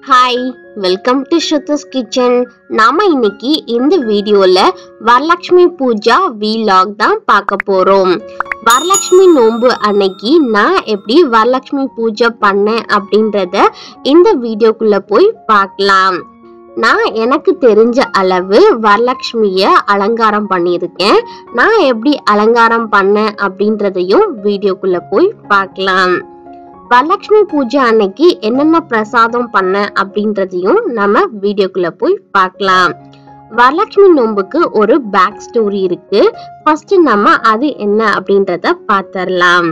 hi welcome to Shruthu's kitchen நாம இன்னைக்கு இந்த வீடியோல வரலட்சுமி பூஜா வீலாக் தான் பார்க்க போறோம் வரலட்சுமி நோன்பு அன்னைக்கு நான் எப்படி வரலட்சுமி பூஜை பண்ணேன் அப்படின்றத இந்த வீடியோக்குள்ள போய் பார்க்கலாம் நான் எனக்கு தெரிஞ்ச அளவு வரலட்சுமிய அலங்காரம் பண்ணியிருக்கேன் நான் எப்படி அலங்காரம் பண்ணேன் அப்படின்றதையும் வீடியோக்குள்ள போய் பார்க்கலாம் வரலட்சுமி பூஜை அன்னைக்கு என்னென்ன பிரசாதம் பண்ண அப்படின்றதையும் நம்ம வீடியோக்குள்ள போய் பார்க்கலாம் வரலட்சுமி நோன்புக்கு ஒரு பேக் ஸ்டோரி இருக்கு ஃபர்ஸ்ட் நம்ம அது என்ன அப்படின்றத பார்த்தரலாம்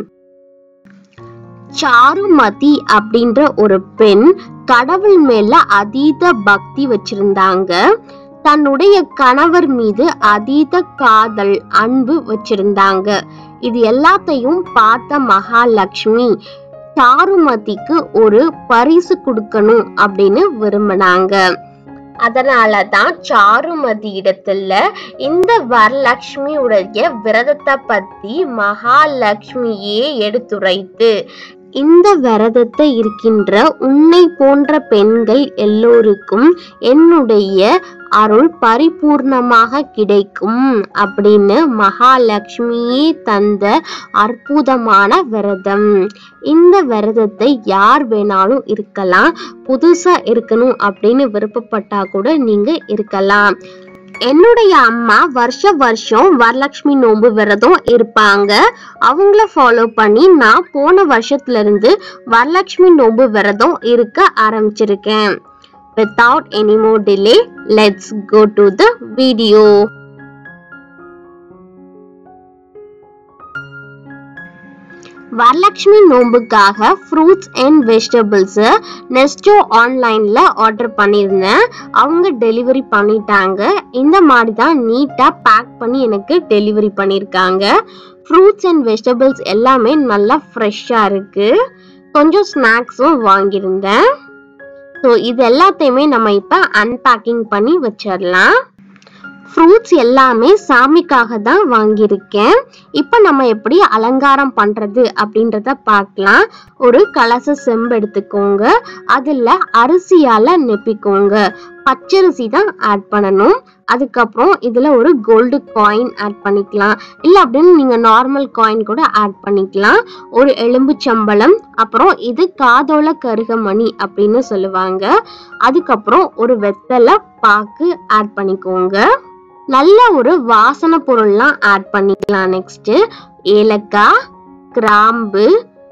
சாருமதி அப்படின்ற ஒரு பெண் கடவுள் மேல அதீத பக்தி வச்சிருந்தாங்க தன்னுடைய கணவர் மீது அதீத காதல் அன்பு வச்சிருந்தாங்க இது எல்லாத்தையும் பார்த்த மகாலட்சுமி சாருமதிக்கு ஒரு பரிசு கொடுக்கணும் அப்படின்னு விரும்பினாங்க அதனால தான் சாருமதி இடத்துல இந்த வரலட்சுமியுடைய விரதத்தை பத்தி மகாலட்சுமியே எடுத்துரைத்து இந்த விரதத்தை இருக்கின்ற உன்னை போன்ற பெண்கள் எல்லோருக்கும் என்னுடைய அருள் பரிபூர்ணமாக கிடைக்கும் அப்படின்னு மகாலட்சுமியே தந்த அற்புதமான விரதம் இந்த விரதத்தை யார் வேணாலும் இருக்கலாம் புதுசா இருக்கணும் அப்படின்னு விருப்பப்பட்டா கூட நீங்க இருக்கலாம் என்னுடைய அம்மா வருஷ வருஷம் வரலட்சுமி நோன்பு விரதம் இருப்பாங்க அவங்கள ஃபாலோ பண்ணி நான் போன வருஷத்துல இருந்து வரலட்சுமி நோன்பு விரதம் இருக்க ஆரம்பிச்சிருக்கேன் without any more delay let's go to the video Varalakshmi நோம்புக்காக ஃப்ரூட்ஸ் அண்ட் வெஜிடபிள்ஸ் நெஸ்டோ ஆன்லைன்ல ஆர்டர் பண்ணியிருந்தேன் அவங்க டெலிவரி பண்ணிட்டாங்க இந்த மாதிரி தான் நீட்டாக பேக் பண்ணி எனக்கு டெலிவரி பண்ணியிருக்காங்க ஃப்ரூட்ஸ் அண்ட் வெஜிடபிள்ஸ் எல்லாமே நல்லா ஃப்ரெஷ்ஷாக இருக்கு கொஞ்சம் ஸ்நாக்ஸும் வாங்கியிருந்தேன் ஸோ இது எல்லாத்தையுமே நம்ம இப்போ அன்பேக்கிங் பண்ணி வச்சிடலாம் ஃப்ரூட்ஸ் எல்லாமே சாமிக்காக தான் வாங்கியிருக்கேன் இப்போ நம்ம எப்படி அலங்காரம் பண்ணுறது அப்படின்றத பார்க்கலாம் ஒரு கலச செம்பு எடுத்துக்கோங்க அதில் அரிசியால் நெப்பிக்கோங்க பச்சரிசி தான் ஆட் பண்ணணும் அதுக்கப்புறம் இதில் ஒரு கோல்டு காயின் ஆட் பண்ணிக்கலாம் இல்லை அப்படின்னு நீங்கள் நார்மல் காயின் கூட ஆட் பண்ணிக்கலாம் ஒரு எலும்பு சம்பளம் அப்புறம் இது காதோல கருகமணி அப்படின்னு சொல்லுவாங்க அதுக்கப்புறம் ஒரு வெத்தலை பாக்கு ஆட் பண்ணிக்கோங்க நல்ல ஒரு வாசனை பொருள்லாம் ஆட் பண்ணிக்கலாம் நெக்ஸ்ட் ஏலக்காய் கிராம்பு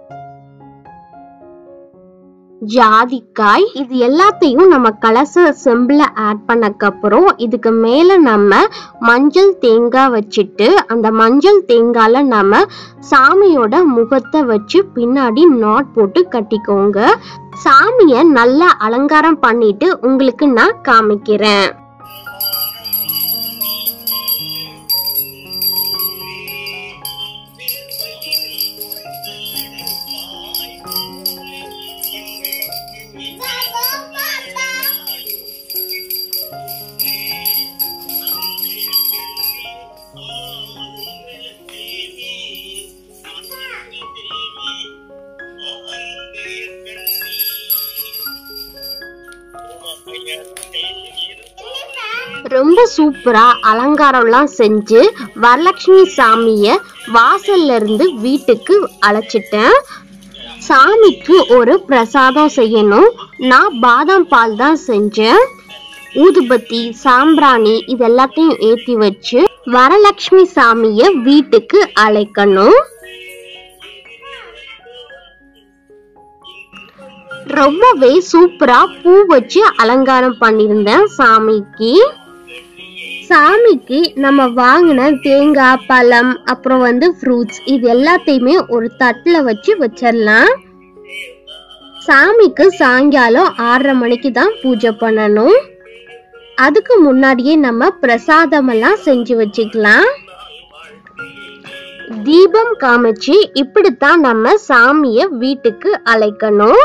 ஜாதிக்காய் இது எல்லாத்தையும் நம்ம கலச செம்பில் ஆட் பண்ணக்கப்புறம் இதுக்கு மேலே நம்ம மஞ்சள் தேங்காய் வச்சுட்டு அந்த மஞ்சள் தேங்காயில் நம்ம சாமியோட முகத்தை வச்சு பின்னாடி நாட் போட்டு கட்டிக்கோங்க சாமியை நல்லா அலங்காரம் பண்ணிட்டு உங்களுக்கு நான் காமிக்கிறேன் ரொம்ப சூப்பரா அலங்காரம்லாம் செஞ்சு வரலட்சுமி சாமிய வாசல்ல இருந்து வீட்டுக்கு அழைச்சிட்டேன் சாமிக்கு ஒரு பிரசாதம் செய்யணும் நான் பாதாம் பால் தான் செஞ்சேன் ஊதுபத்தி சாம்பிராணி இது எல்லாத்தையும் ஏத்தி வச்சு வரலட்சுமி சாமிய வீட்டுக்கு அழைக்கணும் ரொம்பவே சூப்பரா பூ வச்சு அலங்காரம் பண்ணியிருந்தேன் சாமிக்கு சாமிக்கு நம்ம வாங்கின தேங்காய் பழம் அப்புறம் வந்து ஃப்ரூட்ஸ் இது எல்லாத்தையுமே ஒரு தட்டில் வச்சு வச்சிடலாம் சாமிக்கு சாயங்காலம் ஆறரை மணிக்கு தான் பூஜை பண்ணணும் அதுக்கு முன்னாடியே நம்ம பிரசாதமெல்லாம் செஞ்சு வச்சுக்கலாம் தீபம் காமிச்சு இப்படித்தான் நம்ம சாமிய வீட்டுக்கு அழைக்கணும்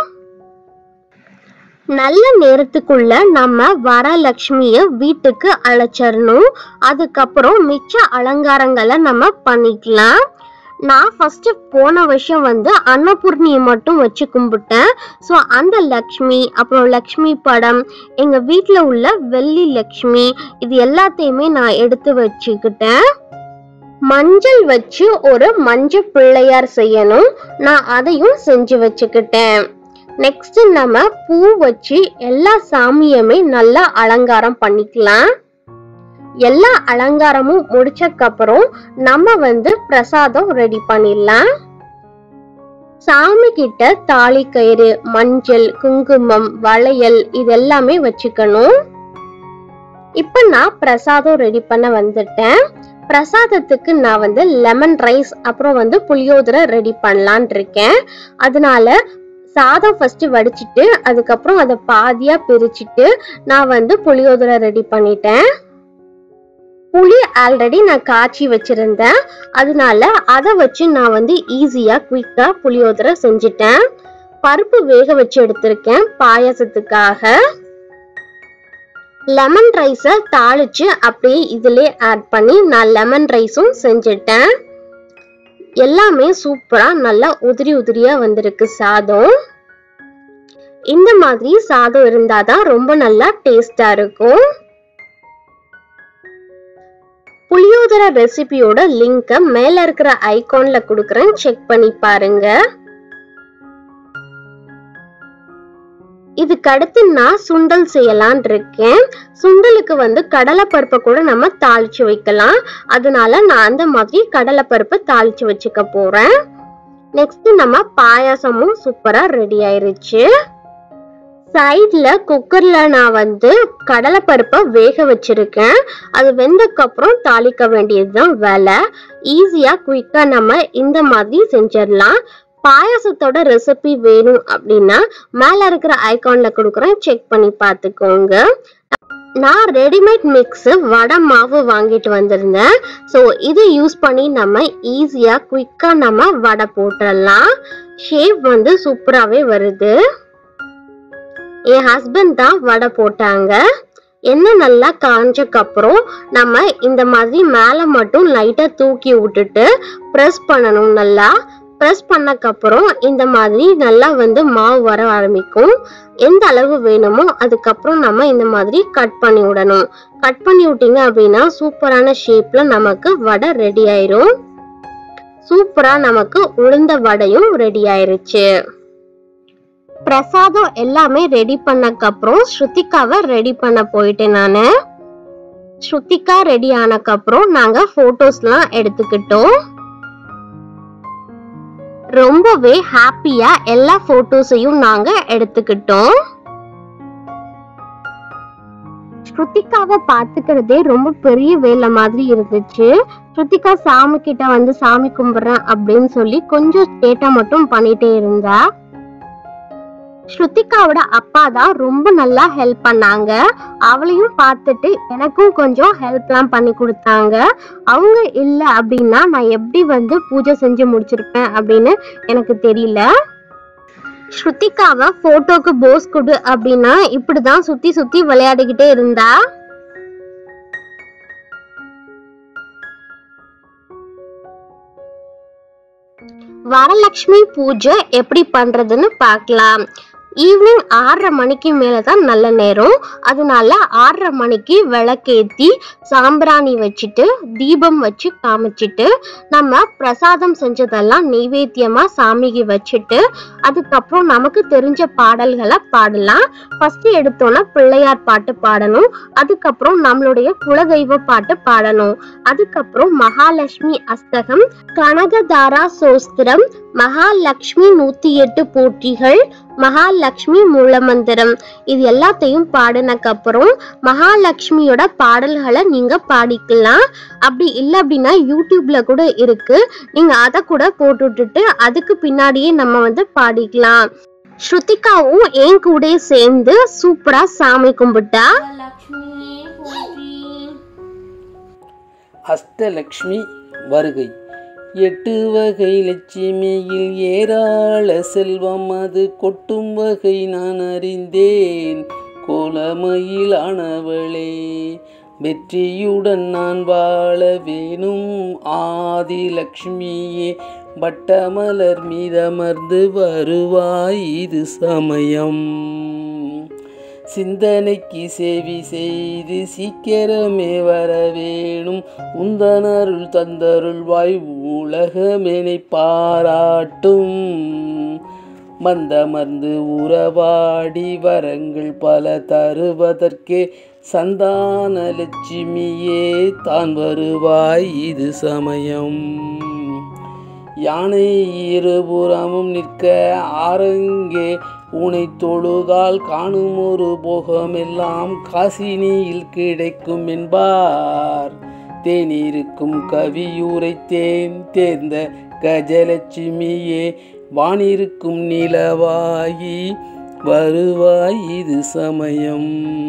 நல்ல நேரத்துக்குள்ள நம்ம வரலட்சுமிய வீட்டுக்கு அழைச்சிடணும் அதுக்கப்புறம் மிச்ச அலங்காரங்களை நம்ம பண்ணிக்கலாம் நான் ஃபர்ஸ்ட் போன வருஷம் வந்து அன்னபூர்ணியை மட்டும் வச்சு கும்பிட்டேன் ஸோ அந்த லக்ஷ்மி அப்புறம் லக்ஷ்மி படம் எங்க வீட்டில் உள்ள வெள்ளி லக்ஷ்மி இது எல்லாத்தையுமே நான் எடுத்து வச்சுக்கிட்டேன் மஞ்சள் வச்சு ஒரு மஞ்சள் பிள்ளையார் செய்யணும் நான் அதையும் செஞ்சு வச்சுக்கிட்டேன் நெக்ஸ்ட் நம்ம பூ வச்சு எல்லா சாமியுமே நல்லா அலங்காரம் பண்ணிக்கலாம் எல்லா அலங்காரமும் முடிச்சக்கப்புறம் நம்ம வந்து பிரசாதம் ரெடி பண்ணிடலாம் சாமி கிட்ட தாலி கயிறு மஞ்சள் குங்குமம் வளையல் இது எல்லாமே வச்சுக்கணும் இப்ப நான் பிரசாதம் ரெடி பண்ண வந்துட்டேன் பிரசாதத்துக்கு நான் வந்து லெமன் ரைஸ் அப்புறம் வந்து புளியோதரை ரெடி பண்ணலான் இருக்கேன் அதனால சாதம் ஃபர்ஸ்ட் வடிச்சிட்டு அதுக்கப்புறம் அதை பாதியா பிரிச்சுட்டு நான் வந்து புளியோதரை ரெடி பண்ணிட்டேன் புளி ஆல்ரெடி நான் காய்ச்சி வச்சிருந்தேன் அதனால அதை வச்சு நான் வந்து ஈஸியா குயிக்கா புளியோதரை செஞ்சுட்டேன் பருப்பு வேக வச்சு எடுத்திருக்கேன் பாயாசத்துக்காக லெமன் ரைஸை தாளிச்சு அப்படியே இதிலே ஆட் பண்ணி நான் லெமன் ரைஸும் செஞ்சுட்டேன் எல்லாமே சூப்பரா நல்லா உதிரி உதிரியா வந்திருக்கு சாதம் இந்த மாதிரி சாதம் இருந்தாதான் ரொம்ப நல்லா டேஸ்டா இருக்கும் புளியோதரை ரெசிபியோட லிங்கை மேல இருக்கிற ஐகான்ல கொடுக்குறேன் செக் பண்ணி பாருங்க இதுக்கு அடுத்து நான் சுண்டல் செய்யலான் இருக்கேன் சுண்டலுக்கு வந்து கடலைப்பருப்பை கூட நம்ம தாளிச்சு வைக்கலாம் அதனால நான் அந்த மாதிரி கடலைப்பருப்பை தாளிச்சு வச்சுக்க போறேன் நெக்ஸ்ட் நம்ம பாயாசமும் சூப்பரா ரெடி ஆயிருச்சு சைட்ல குக்கர்ல நான் வந்து கடலைப்பருப்பை வேக வச்சிருக்கேன் அது வெந்தக்கப்புறம் தாளிக்க வேண்டியதுதான் வேலை ஈஸியா குயிக்கா நம்ம இந்த மாதிரி செஞ்சிடலாம் பாயாசத்தோட ரெசிபி வேணும் அப்படின்னா மேல இருக்கிற ஐகான்ல கொடுக்குறேன் செக் பண்ணி பார்த்துக்கோங்க நான் ரெடிமேட் மிக்ஸ் வடை மாவு வாங்கிட்டு வந்திருந்தேன் ஸோ இதை யூஸ் பண்ணி நம்ம ஈஸியாக குயிக்காக நம்ம வடை போட்டுடலாம் ஷேப் வந்து சூப்பராகவே வருது என் ஹஸ்பண்ட் தான் வடை போட்டாங்க எண்ணெய் நல்லா காஞ்சக்கப்புறம் நம்ம இந்த மாதிரி மேலே மட்டும் லைட்டாக தூக்கி விட்டுட்டு ப்ரெஸ் பண்ணணும் நல்லா ப்ரெஸ் பண்ணக்கப்புறம் இந்த மாதிரி நல்லா வந்து மாவு வர ஆரம்பிக்கும் எந்த அளவு வேணுமோ அதுக்கப்புறம் நம்ம இந்த மாதிரி கட் பண்ணி விடணும் கட் பண்ணி விட்டீங்க அப்படின்னா சூப்பரான ஷேப்ல நமக்கு வடை ரெடி ஆயிரும் சூப்பரா நமக்கு உளுந்த வடையும் ரெடி ஆயிருச்சு பிரசாதம் எல்லாமே ரெடி பண்ணக்கப்புறம் ஸ்ருதிகாவை ரெடி பண்ண போயிட்டேன் நானு ஸ்ருதிகா ரெடி ஆனக்கப்புறம் நாங்க போட்டோஸ்லாம் எடுத்துக்கிட்டோம் ரொம்பவே ஹாப்பியா எல்லா போட்டோஸையும் நாங்க எடுத்துக்கிட்டோம் ஸ்ருதிகாவை பார்த்துக்கிறதே ரொம்ப பெரிய வேலை மாதிரி இருந்துச்சு ஸ்ருதிகா சாமி கிட்ட வந்து சாமி கும்பிடுறேன் அப்படின்னு சொல்லி கொஞ்சம் சேட்டை மட்டும் பண்ணிட்டே இருந்தா ஸ்ருதிகாவோட அப்பா தான் ரொம்ப நல்லா ஹெல்ப் பண்ணாங்க அவளையும் பார்த்துட்டு எனக்கும் கொஞ்சம் ஹெல்ப்லாம் பண்ணி கொடுத்தாங்க அவங்க இல்லை அப்படின்னா நான் எப்படி வந்து பூஜை செஞ்சு முடிச்சிருப்பேன் அப்படின்னு எனக்கு தெரியல ஸ்ருதிகாவை போட்டோக்கு போஸ் கொடு அப்படின்னா இப்படிதான் சுத்தி சுத்தி விளையாடிக்கிட்டே இருந்தா வரலட்சுமி பூஜை எப்படி பண்றதுன்னு பார்க்கலாம் ஈவினிங் ஆறரை மணிக்கு மேலே தான் நல்ல நேரம் அதனால ஆறரை மணிக்கு விளக்கேத்தி சாம்பிராணி வச்சுட்டு தீபம் வச்சு காமிச்சிட்டு நம்ம பிரசாதம் செஞ்சதெல்லாம் நெய்வேத்தியமாக சாமிக்கு வச்சுட்டு அதுக்கப்புறம் நமக்கு தெரிஞ்ச பாடல்களை பாடலாம் ஃபர்ஸ்ட் எடுத்தோன்னா பிள்ளையார் பாட்டு பாடணும் அதுக்கப்புறம் நம்மளுடைய குலதெய்வ பாட்டு பாடணும் அதுக்கப்புறம் மகாலட்சுமி அஸ்தகம் கனகதாரா சோஸ்திரம் மகாலட்சுமி நூத்தி எட்டு போற்றிகள் மகாலட்சுமி மூலமந்திரம் இது எல்லாத்தையும் பாடினக்கு அப்புறம் மகாலட்சுமியோட பாடல்களை நீங்க பாடிக்கலாம் அப்படி இல்லை அப்படின்னா யூடியூப்ல கூட இருக்கு நீங்க அதை கூட போட்டு விட்டுட்டு அதுக்கு பின்னாடியே நம்ம வந்து பாடிக்கலாம் ஸ்ருதிகாவும் என் கூட சேர்ந்து சூப்பரா சாமி கும்பிட்டா லக்ஷ்மியே போற்றி அஷ்டலக்ஷ்மி வருகை எட்டு வகை லட்சுமியில் ஏராள செல்வம் அது கொட்டும் வகை நான் அறிந்தேன் கோலமயிலானவளே வெற்றியுடன் நான் வாழ வேணும் ஆதிலக்ஷ்மியே வட்டமலர் மீதமர்ந்து வருவாய் இது சமயம் சிந்தனைக்கு சேவி செய்து சீக்கிரமே வர வேணும் உந்தனருள் தந்தருள்வாய் உலகமெனை பாராட்டும் மந்தமர்ந்து உறவாடி வரங்கள் பல தருவதற்கே சந்தான லட்சுமியே தான் வருவாய் இது சமயம் யானை இருபுறமும் நிற்க ஆரங்கே உனை தொழுதால் காணும் ஒரு போகமெல்லாம் காசினியில் கிடைக்கும் என்பார் தேனிருக்கும் கவியுரைத்தேன் தேர்ந்த கஜலட்சுமியே வானிருக்கும் நிலவாகி வருவாய் இது சமயம்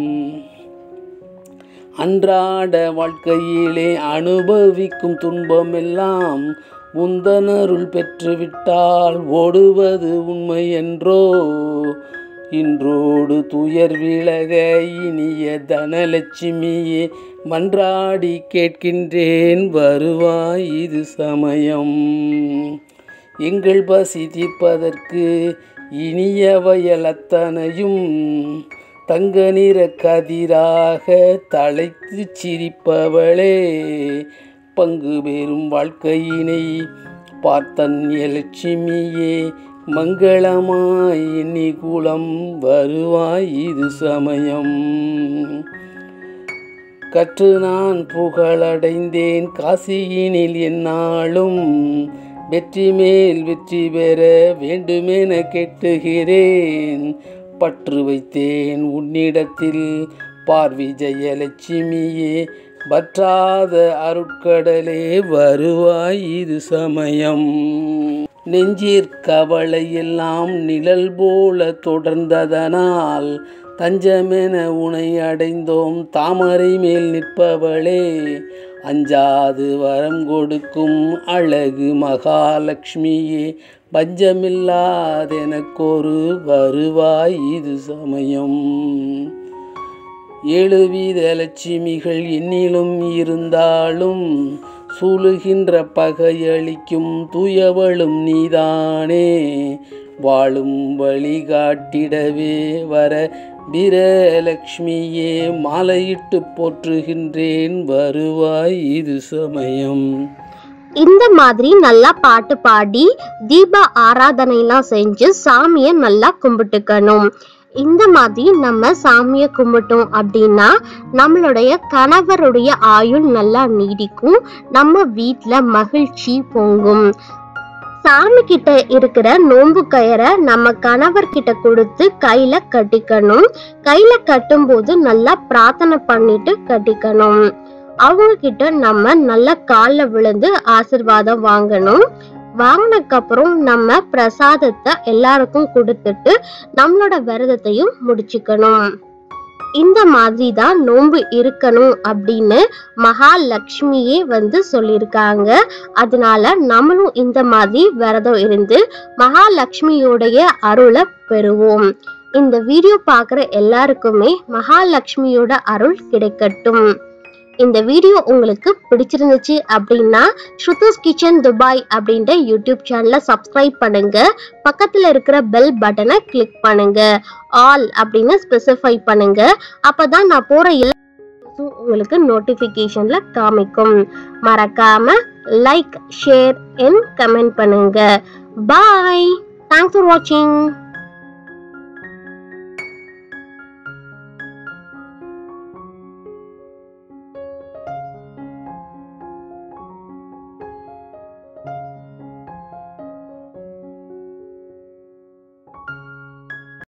அன்றாட வாழ்க்கையிலே அனுபவிக்கும் துன்பமெல்லாம் முந்தனருள் பெற்றுவிட்டால் ஓடுவது உண்மை என்றோ இன்றோடு துயர் விலக இனிய தனலட்சுமியே மன்றாடி கேட்கின்றேன் வருவாய் இது சமயம் எங்கள் பசி தீர்ப்பதற்கு இனிய வயல் அத்தனையும் தங்க நிற கதிராக தலைத்து சிரிப்பவளே பங்கு பெறும் வாழ்க்கையினை பார்த்தன் லட்சுமியே மங்களமாய் எண்ணி குலம் வருவாய் இது சமயம் கற்று நான் புகழடைந்தேன் காசியினில் என்னாலும் வெற்றி மேல் வெற்றி பெற வேண்டுமென கேட்டுகிறேன் பற்று வைத்தேன் உன்னிடத்தில் பார்வி ஜெயலட்சுமியே வற்றாத அருட்கடலே வருவாய் இது சமயம் நெஞ்சிற்கவலை எல்லாம் நிழல் போல தொடர்ந்ததனால் தஞ்சமென உனை அடைந்தோம் தாமரை மேல் நிற்பவளே அஞ்சாது வரம் கொடுக்கும் அழகு மகாலட்சுமியே பஞ்சமில்லாதெனக்கொரு வருவாய் இது சமயம் எழுவித லட்சுமிகள் என்னிலும் இருந்தாலும் சூழுகின்ற பகையளிக்கும் தூயவளும் நீதானே வாழும் வழிகாட்டிடவே வர வீரலக்ஷ்மியே மாலையிட்டு போற்றுகின்றேன் வருவாய் இது சமயம் இந்த மாதிரி நல்லா பாட்டு பாடி தீப ஆராதனைலாம் செஞ்சு சாமியை நல்லா கும்பிட்டுக்கணும் இந்த மாதிரி நம்ம சாமியை கும்பிட்டோம் அப்படின்னா நம்மளுடைய கணவருடைய ஆயுள் நல்லா நீடிக்கும் நம்ம வீட்ல மகிழ்ச்சி பொங்கும் சாமி கிட்ட இருக்கிற நோன்பு கயிறை நம்ம கணவர் கிட்ட கொடுத்து கையில கட்டிக்கணும் கையில கட்டும்போது நல்லா பிரார்த்தனை பண்ணிட்டு கட்டிக்கணும் அவங்க கிட்ட நம்ம நல்ல கால்ல விழுந்து ஆசிர்வாதம் வாங்கணும் வாங்கினதுக்கு அப்புறம் நம்ம பிரசாதத்தை எல்லாருக்கும் கொடுத்துட்டு நம்மளோட விரதத்தையும் முடிச்சுக்கணும் இந்த மாதிரி தான் நோன்பு இருக்கணும் அப்படின்னு மகாலட்சுமியே வந்து சொல்லியிருக்காங்க அதனால நம்மளும் இந்த மாதிரி விரதம் இருந்து மகாலட்சுமியோடைய அருளை பெறுவோம் இந்த வீடியோ பார்க்குற எல்லாருக்குமே மகாலட்சுமியோட அருள் கிடைக்கட்டும் இந்த வீடியோ உங்களுக்கு பிடிச்சிருந்துச்சு அப்படின்னா ஸ்ருதூஸ் கிச்சன் துபாய் அப்படின்ற யூடியூப் சேனலை சப்ஸ்கிரைப் பண்ணுங்க பக்கத்துல இருக்கிற பெல் பட்டனை கிளிக் பண்ணுங்க ஆல் அப்படின்னு ஸ்பெசிஃபை பண்ணுங்க அப்பதான் நான் போற எல்லா videos உம் உங்களுக்கு நோட்டிபிகேஷன்ல காமிக்கும் மறக்காம லைக் ஷேர் அண்ட் கமெண்ட் பண்ணுங்க பாய் தேங்க்ஸ் ஃபார் வாட்சிங்